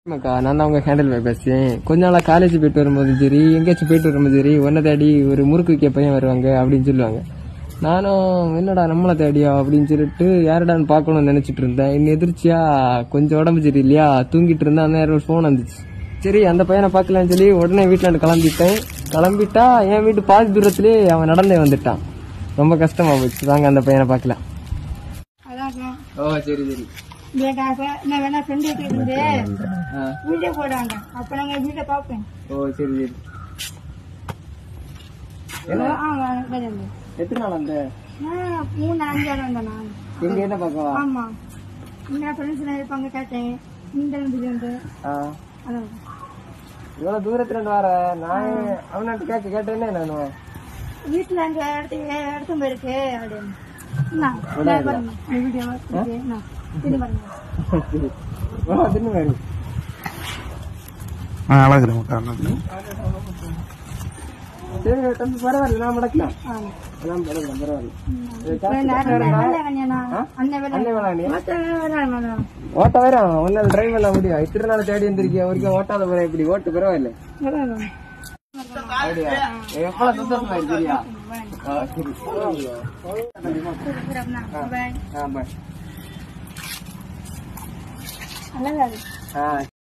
அக்கா நான் தான் உங்க ஹேண்டில் பாய் பேசுறேன் கொஞ்ச நாளா காலேஜ் போயிட்டு வரும்போது சரி எங்கேயாச்சும் போயிட்டு வரும்போது சரி உன்னை தேடி ஒரு முறுக்கு விற்க பையன் வருவாங்க அப்படின்னு சொல்லுவாங்க நானும் என்னடா நம்மளை தேடியா அப்படின்னு சொல்லிட்டு யாரடான்னு பார்க்கணும்னு நினைச்சிட்டு இருந்தேன் இன்னும் எதிர்ச்சியா கொஞ்சம் உடம்பு சரி இல்லையா தூங்கிட்டு இருந்தேன் அந்த நேரம் ஃபோன் வந்துச்சு சரி அந்த பையனை பார்க்கலாம்னு சொல்லி உடனே வீட்டுல இருந்து கிளம்பிட்டேன் கிளம்பிட்டா என் வீட்டு பாதி தூரத்திலே அவன் நடந்தே வந்துட்டான் ரொம்ப கஷ்டமா போச்சு வாங்க அந்த பையனை பார்க்கலாம் அதான் ஓ சரி சரி இதுக்காக நான் வேணா ஃப்ரெண்ட் வீட்டுக்கு இருந்து ஆ வீடியோ போடுவாங்க அப்ப நாங்க வீட்டை பார்ப்பேன் ஓ சரி சரி ஆமா வேணும். எத்தனை நாள் அந்த நான் மூணு அஞ்சாறு வந்தேன் நான் இங்க என்ன பார்க்கவா ஆமா இந்த ஃப்ரெண்ட்ஸ் எல்லாம் இருப்பாங்க கேட்டேன் இந்த இருந்து வந்து ஆ அதான் இவ்வளவு தூரத்துல இருந்து வர நான் அவனாட்டு கேட்க கேட்டேனே நானு வீட்டுல அங்க இடத்துக்கு இடத்தும் போயிருக்கு அப்படின்னு என்ன? நான் பாருங்க இந்த வீடியோ இருக்கு. என்ன? இது பாருங்க தின்னு வேறு சரி தம்பி பரவாயில்ல நான் மடக்கலாம் ஆமா. நான் பரவாயில்ல பரவாயில்ல வேணா, வேணா, வேணா, கண்ணியண்ணா. அண்ணன் வேணா. அண்ணே வேணாம் நீ மத்த வேணா, வேணா. ஓட்ட வரும் உன்னால டிரைவ் பண்ண முடியும் இத்தனை நாள் தேடி வந்திருக்கிய வரைக்கும் ஓட்டாத போற இப்படி ஓட்டு பரவாயில்ல வேணா, வேணா. அப்படியா எவ்வளவு சந்தோஷமா இருக்கிறியா ஆ, சரி சரி, சரி, அண்ணா. Bye. ஆ பாய் அழகா இருக்கு. ஆ